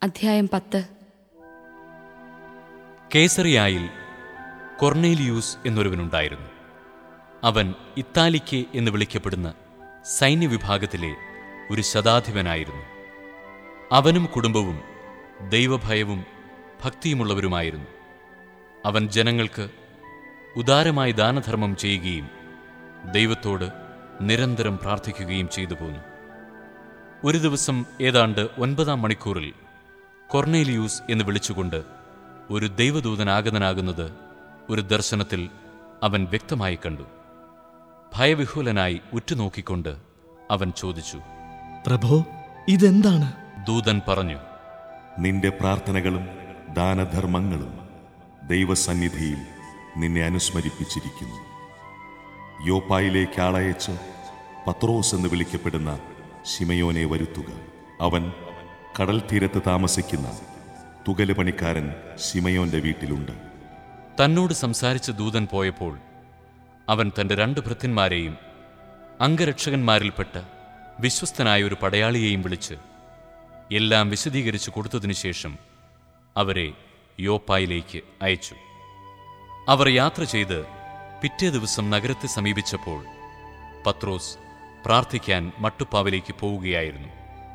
അധ്യായം പത്ത് കേസറിയായിൽ കൊർണേലിയൂസ് എന്നൊരുവനുണ്ടായിരുന്നു അവൻ ഇത്താലിക്കെ എന്ന് വിളിക്കപ്പെടുന്ന സൈന്യവിഭാഗത്തിലെ ഒരു ശതാധിപനായിരുന്നു അവനും കുടുംബവും ദൈവഭയവും ഭക്തിയുമുള്ളവരുമായിരുന്നു അവൻ ജനങ്ങൾക്ക് ഉദാരമായി ദാനധർമ്മം ചെയ്യുകയും ദൈവത്തോട് നിരന്തരം പ്രാർത്ഥിക്കുകയും ചെയ്തു പോന്നു ഒരു ദിവസം ഏതാണ്ട് ഒൻപതാം മണിക്കൂറിൽ കൊർണേലിയൂസ് എന്ന് വിളിച്ചുകൊണ്ട് ഒരു ദൈവദൂതനാഗതനാകുന്നത് ഒരു ദർശനത്തിൽ അവൻ വ്യക്തമായി കണ്ടു ഭയവിഹുലനായി ഉറ്റുനോക്കിക്കൊണ്ട് അവൻ ചോദിച്ചു പ്രഭോ ഇതെന്താണ് ദൂതൻ പറഞ്ഞു നിന്റെ പ്രാർത്ഥനകളും ദാനധർമ്മങ്ങളും ദൈവസന്നിധിയിൽ നിന്നെ അനുസ്മരിപ്പിച്ചിരിക്കുന്നു യോപ്പായിലേക്ക് ആളയച്ച് പത്രോസ് എന്ന് വിളിക്കപ്പെടുന്ന ശിമയോനെ വരുത്തുക അവൻ കടൽ തീരത്ത് താമസിക്കുന്ന തുകല് പണിക്കാരൻ ശിമയോന്റെ വീട്ടിലുണ്ട് തന്നോട് സംസാരിച്ച ദൂതൻ പോയപ്പോൾ അവൻ തന്റെ രണ്ട് ഭൃത്യന്മാരെയും അംഗരക്ഷകന്മാരിൽപ്പെട്ട വിശ്വസ്തനായ ഒരു പടയാളിയെയും വിളിച്ച് എല്ലാം വിശദീകരിച്ചു കൊടുത്തതിനു ശേഷം അവരെ യോപ്പായിലേക്ക് അയച്ചു അവർ യാത്ര ചെയ്ത് പിറ്റേ ദിവസം നഗരത്തെ സമീപിച്ചപ്പോൾ പത്രോസ് പ്രാർത്ഥിക്കാൻ മട്ടുപ്പാവിലേക്ക് പോവുകയായിരുന്നു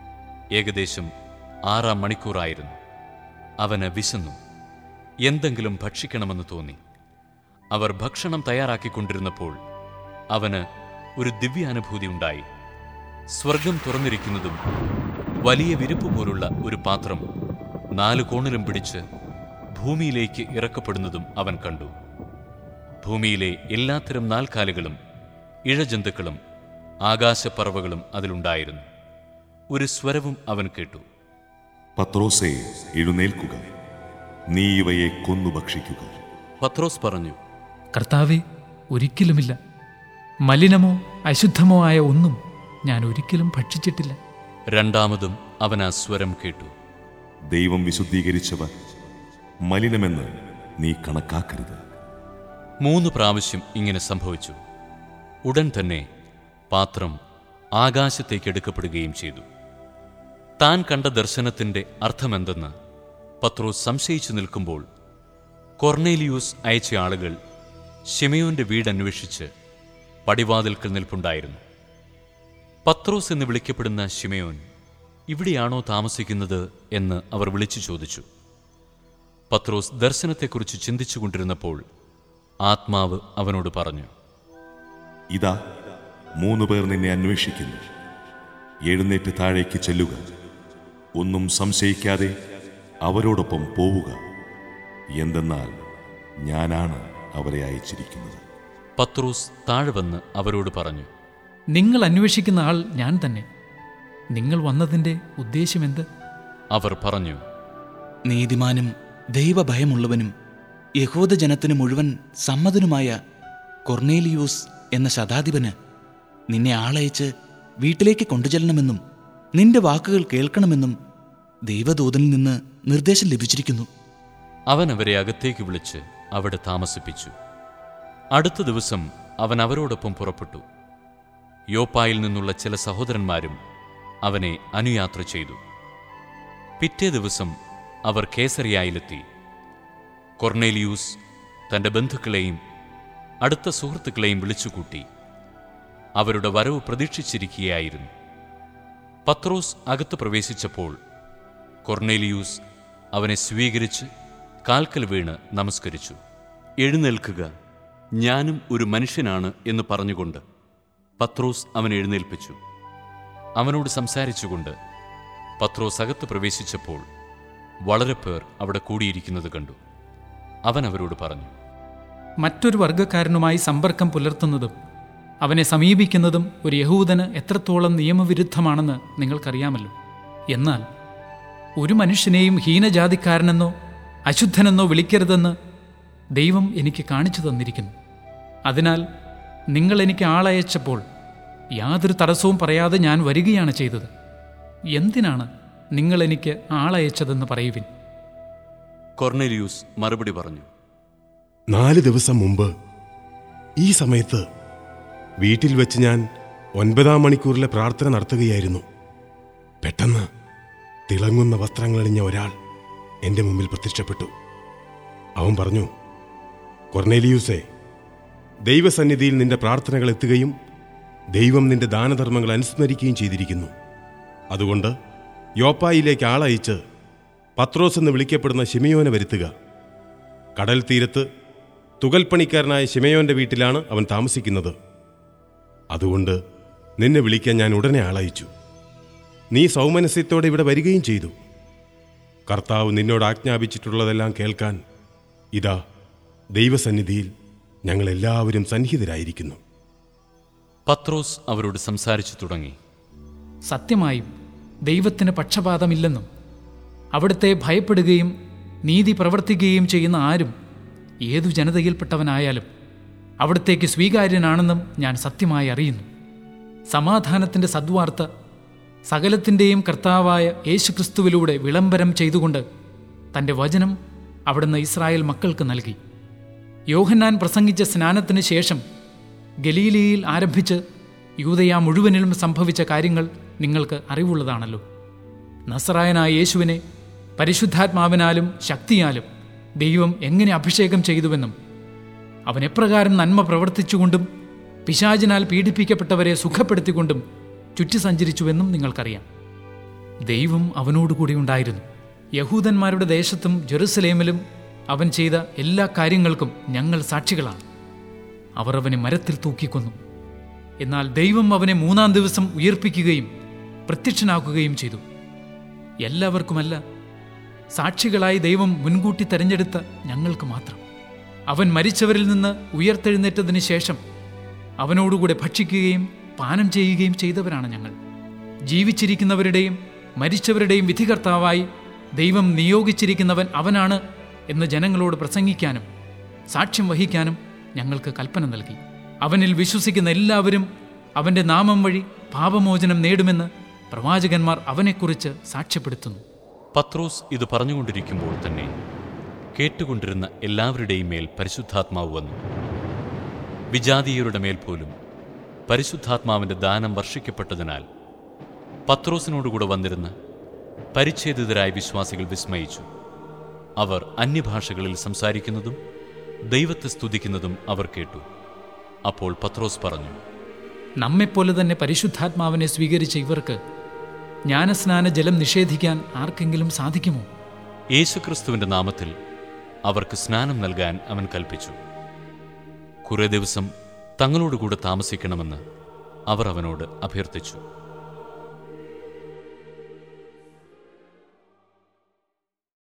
ഏകദേശം ആറാം മണിക്കൂറായിരുന്നു അവന് വിശന്നു എന്തെങ്കിലും ഭക്ഷിക്കണമെന്ന് തോന്നി അവർ ഭക്ഷണം തയ്യാറാക്കിക്കൊണ്ടിരുന്നപ്പോൾ അവന് ഒരു ദിവ്യാനുഭൂതി ഉണ്ടായി സ്വർഗം തുറന്നിരിക്കുന്നതും വലിയ വിരിപ്പ് പോലുള്ള ഒരു പാത്രം നാല് കോണിലും പിടിച്ച് ഭൂമിയിലേക്ക് ഇറക്കപ്പെടുന്നതും അവൻ കണ്ടു ഭൂമിയിലെ എല്ലാത്തരം നാൽക്കാലുകളും ഇഴജന്തുക്കളും ആകാശപ്പറവകളും അതിലുണ്ടായിരുന്നു ഒരു സ്വരവും അവൻ കേട്ടു പത്രോസെ എഴുന്നേൽക്കുക നീ ഇവയെ കൊന്നു ഭക്ഷിക്കുക പത്രോസ് പറഞ്ഞു കർത്താവെ ഒരിക്കലുമില്ല മലിനമോ അശുദ്ധമോ ആയ ഒന്നും ഞാൻ ഒരിക്കലും ഭക്ഷിച്ചിട്ടില്ല രണ്ടാമതും അവൻ ആ സ്വരം കേട്ടു ദൈവം വിശുദ്ധീകരിച്ചവ മലിനമെന്ന് നീ കണക്കാക്കരുത് മൂന്ന് പ്രാവശ്യം ഇങ്ങനെ സംഭവിച്ചു ഉടൻ തന്നെ പാത്രം ആകാശത്തേക്ക് എടുക്കപ്പെടുകയും ചെയ്തു താൻ കണ്ട ദർശനത്തിന്റെ അർത്ഥമെന്തെന്ന് പത്രോസ് സംശയിച്ചു നിൽക്കുമ്പോൾ കൊർണേലിയൂസ് അയച്ച ആളുകൾ ഷിമയോന്റെ വീട് അന്വേഷിച്ച് പടിവാതിൽക്കൽ നിൽപ്പുണ്ടായിരുന്നു പത്രോസ് എന്ന് വിളിക്കപ്പെടുന്ന ഷിമയോൻ ഇവിടെയാണോ താമസിക്കുന്നത് എന്ന് അവർ വിളിച്ചു ചോദിച്ചു പത്രോസ് ദർശനത്തെക്കുറിച്ച് ചിന്തിച്ചുകൊണ്ടിരുന്നപ്പോൾ ആത്മാവ് അവനോട് പറഞ്ഞു ഇതാ മൂന്ന് പേർ നിന്നെ അന്വേഷിക്കുന്നു എഴുന്നേറ്റ് താഴേക്ക് ചെല്ലുക ഒന്നും സംശയിക്കാതെ അവരോടൊപ്പം പോവുക എന്തെന്നാൽ ഞാനാണ് അവരെ അയച്ചിരിക്കുന്നത് പത്രോസ് താഴെ വന്ന് അവരോട് പറഞ്ഞു നിങ്ങൾ അന്വേഷിക്കുന്ന ആൾ ഞാൻ തന്നെ നിങ്ങൾ വന്നതിൻ്റെ ഉദ്ദേശമെന്ത് അവർ പറഞ്ഞു നീതിമാനും ദൈവഭയമുള്ളവനും യഹൂദജനത്തിനു മുഴുവൻ സമ്മതനുമായ കൊർണേലിയൂസ് എന്ന ശതാധിപന് നിന്നെ ആളയച്ച് വീട്ടിലേക്ക് കൊണ്ടുചെല്ലണമെന്നും നിന്റെ വാക്കുകൾ കേൾക്കണമെന്നും ദൈവദൂതനിൽ നിന്ന് നിർദ്ദേശം ലഭിച്ചിരിക്കുന്നു അവൻ അവരെ അകത്തേക്ക് വിളിച്ച് അവിടെ താമസിപ്പിച്ചു അടുത്ത ദിവസം അവൻ അവരോടൊപ്പം പുറപ്പെട്ടു യോപ്പായിൽ നിന്നുള്ള ചില സഹോദരന്മാരും അവനെ അനുയാത്ര ചെയ്തു പിറ്റേ ദിവസം അവർ കേസറിയായിലെത്തി കൊർണേലിയൂസ് തന്റെ ബന്ധുക്കളെയും അടുത്ത സുഹൃത്തുക്കളെയും വിളിച്ചുകൂട്ടി അവരുടെ വരവ് പ്രതീക്ഷിച്ചിരിക്കുകയായിരുന്നു പത്രോസ് അകത്ത് പ്രവേശിച്ചപ്പോൾ കൊർണേലിയൂസ് അവനെ സ്വീകരിച്ച് കാൽക്കൽ വീണ് നമസ്കരിച്ചു എഴുന്നേൽക്കുക ഞാനും ഒരു മനുഷ്യനാണ് എന്ന് പറഞ്ഞുകൊണ്ട് പത്രോസ് അവനെ എഴുന്നേൽപ്പിച്ചു അവനോട് സംസാരിച്ചുകൊണ്ട് പത്രോസ് അകത്ത് പ്രവേശിച്ചപ്പോൾ വളരെ പേർ അവിടെ കൂടിയിരിക്കുന്നത് കണ്ടു അവൻ അവരോട് പറഞ്ഞു മറ്റൊരു വർഗക്കാരനുമായി സമ്പർക്കം പുലർത്തുന്നതും അവനെ സമീപിക്കുന്നതും ഒരു യഹൂദന് എത്രത്തോളം നിയമവിരുദ്ധമാണെന്ന് നിങ്ങൾക്കറിയാമല്ലോ എന്നാൽ ഒരു മനുഷ്യനെയും ഹീനജാതിക്കാരനെന്നോ അശുദ്ധനെന്നോ വിളിക്കരുതെന്ന് ദൈവം എനിക്ക് കാണിച്ചു തന്നിരിക്കുന്നു അതിനാൽ നിങ്ങൾ എനിക്ക് ആളയച്ചപ്പോൾ യാതൊരു തടസ്സവും പറയാതെ ഞാൻ വരികയാണ് ചെയ്തത് എന്തിനാണ് നിങ്ങൾ എനിക്ക് ആളയച്ചതെന്ന് പറയുവിൻ കൊർണേലിയൂസ് മറുപടി പറഞ്ഞു നാല് ദിവസം മുമ്പ് ഈ സമയത്ത് വീട്ടിൽ വെച്ച് ഞാൻ ഒൻപതാം മണിക്കൂറിലെ പ്രാർത്ഥന നടത്തുകയായിരുന്നു പെട്ടെന്ന് തിളങ്ങുന്ന വസ്ത്രങ്ങളണിഞ്ഞ ഒരാൾ എൻ്റെ മുമ്പിൽ പ്രത്യക്ഷപ്പെട്ടു അവൻ പറഞ്ഞു കൊർണേലിയൂസേ ദൈവസന്നിധിയിൽ നിന്റെ പ്രാർത്ഥനകൾ എത്തുകയും ദൈവം നിന്റെ ദാനധർമ്മങ്ങൾ അനുസ്മരിക്കുകയും ചെയ്തിരിക്കുന്നു അതുകൊണ്ട് യോപ്പായിലേക്ക് ആളയച്ച് പത്രോസ് എന്ന് വിളിക്കപ്പെടുന്ന ശിമയോനെ വരുത്തുക കടൽ തീരത്ത് തുകൽപ്പണിക്കാരനായ ശിമയോന്റെ വീട്ടിലാണ് അവൻ താമസിക്കുന്നത് അതുകൊണ്ട് നിന്നെ വിളിക്കാൻ ഞാൻ ഉടനെ ആളയച്ചു നീ സൗമനസ്യത്തോടെ ഇവിടെ വരികയും ചെയ്തു കർത്താവ് നിന്നോട് ആജ്ഞാപിച്ചിട്ടുള്ളതെല്ലാം കേൾക്കാൻ ഇതാ ദൈവസന്നിധിയിൽ ഞങ്ങളെല്ലാവരും സന്നിഹിതരായിരിക്കുന്നു പത്രോസ് അവരോട് സംസാരിച്ചു തുടങ്ങി സത്യമായും ദൈവത്തിന് പക്ഷപാതമില്ലെന്നും അവിടുത്തെ ഭയപ്പെടുകയും നീതി പ്രവർത്തിക്കുകയും ചെയ്യുന്ന ആരും ഏതു ജനതയിൽപ്പെട്ടവനായാലും അവിടത്തേക്ക് സ്വീകാര്യനാണെന്നും ഞാൻ സത്യമായി അറിയുന്നു സമാധാനത്തിൻ്റെ സദ്വാർത്ത സകലത്തിൻ്റെയും കർത്താവായ യേശുക്രിസ്തുവിലൂടെ വിളംബരം ചെയ്തുകൊണ്ട് തൻ്റെ വചനം അവിടുന്ന് ഇസ്രായേൽ മക്കൾക്ക് നൽകി യോഹന്നാൻ പ്രസംഗിച്ച സ്നാനത്തിന് ശേഷം ഗലീലിയിൽ ആരംഭിച്ച് യൂതയ മുഴുവനിലും സംഭവിച്ച കാര്യങ്ങൾ നിങ്ങൾക്ക് അറിവുള്ളതാണല്ലോ നസറായനായ യേശുവിനെ പരിശുദ്ധാത്മാവിനാലും ശക്തിയാലും ദൈവം എങ്ങനെ അഭിഷേകം ചെയ്തുവെന്നും അവൻ എപ്രകാരം നന്മ പ്രവർത്തിച്ചുകൊണ്ടും പിശാചിനാൽ പീഡിപ്പിക്കപ്പെട്ടവരെ സുഖപ്പെടുത്തിക്കൊണ്ടും ചുറ്റി സഞ്ചരിച്ചുവെന്നും നിങ്ങൾക്കറിയാം ദൈവം അവനോടുകൂടി ഉണ്ടായിരുന്നു യഹൂദന്മാരുടെ ദേശത്തും ജെറുസലേമിലും അവൻ ചെയ്ത എല്ലാ കാര്യങ്ങൾക്കും ഞങ്ങൾ സാക്ഷികളാണ് അവർ അവനെ മരത്തിൽ തൂക്കിക്കൊന്നു എന്നാൽ ദൈവം അവനെ മൂന്നാം ദിവസം ഉയർപ്പിക്കുകയും പ്രത്യക്ഷനാക്കുകയും ചെയ്തു എല്ലാവർക്കുമല്ല സാക്ഷികളായി ദൈവം മുൻകൂട്ടി തെരഞ്ഞെടുത്ത ഞങ്ങൾക്ക് മാത്രം അവൻ മരിച്ചവരിൽ നിന്ന് ഉയർത്തെഴുന്നേറ്റതിന് ശേഷം അവനോടുകൂടെ ഭക്ഷിക്കുകയും പാനം ചെയ്യുകയും ചെയ്തവരാണ് ഞങ്ങൾ ജീവിച്ചിരിക്കുന്നവരുടെയും മരിച്ചവരുടെയും വിധികർത്താവായി ദൈവം നിയോഗിച്ചിരിക്കുന്നവൻ അവനാണ് എന്ന് ജനങ്ങളോട് പ്രസംഗിക്കാനും സാക്ഷ്യം വഹിക്കാനും ഞങ്ങൾക്ക് കൽപ്പന നൽകി അവനിൽ വിശ്വസിക്കുന്ന എല്ലാവരും അവൻ്റെ നാമം വഴി പാപമോചനം നേടുമെന്ന് പ്രവാചകന്മാർ അവനെക്കുറിച്ച് സാക്ഷ്യപ്പെടുത്തുന്നു പത്രോസ് ഇത് പറഞ്ഞുകൊണ്ടിരിക്കുമ്പോൾ തന്നെ കേട്ടുകൊണ്ടിരുന്ന എല്ലാവരുടെയും മേൽ പരിശുദ്ധാത്മാവ് വന്നു വിജാതീയരുടെ മേൽ പോലും പരിശുദ്ധാത്മാവിൻ്റെ ദാനം വർഷിക്കപ്പെട്ടതിനാൽ പത്രോസിനോടുകൂടെ വന്നിരുന്ന് പരിച്ഛേദിതരായ വിശ്വാസികൾ വിസ്മയിച്ചു അവർ അന്യഭാഷകളിൽ സംസാരിക്കുന്നതും ദൈവത്തെ സ്തുതിക്കുന്നതും അവർ കേട്ടു അപ്പോൾ പത്രോസ് പറഞ്ഞു നമ്മെപ്പോലെ തന്നെ പരിശുദ്ധാത്മാവിനെ സ്വീകരിച്ച ഇവർക്ക് ജ്ഞാനസ്നാന ജലം നിഷേധിക്കാൻ ആർക്കെങ്കിലും സാധിക്കുമോ യേശുക്രിസ്തുവിന്റെ നാമത്തിൽ അവർക്ക് സ്നാനം നൽകാൻ അവൻ കൽപ്പിച്ചു കുറേ ദിവസം തങ്ങളോടുകൂടെ താമസിക്കണമെന്ന് അവർ അവനോട് അഭ്യർത്ഥിച്ചു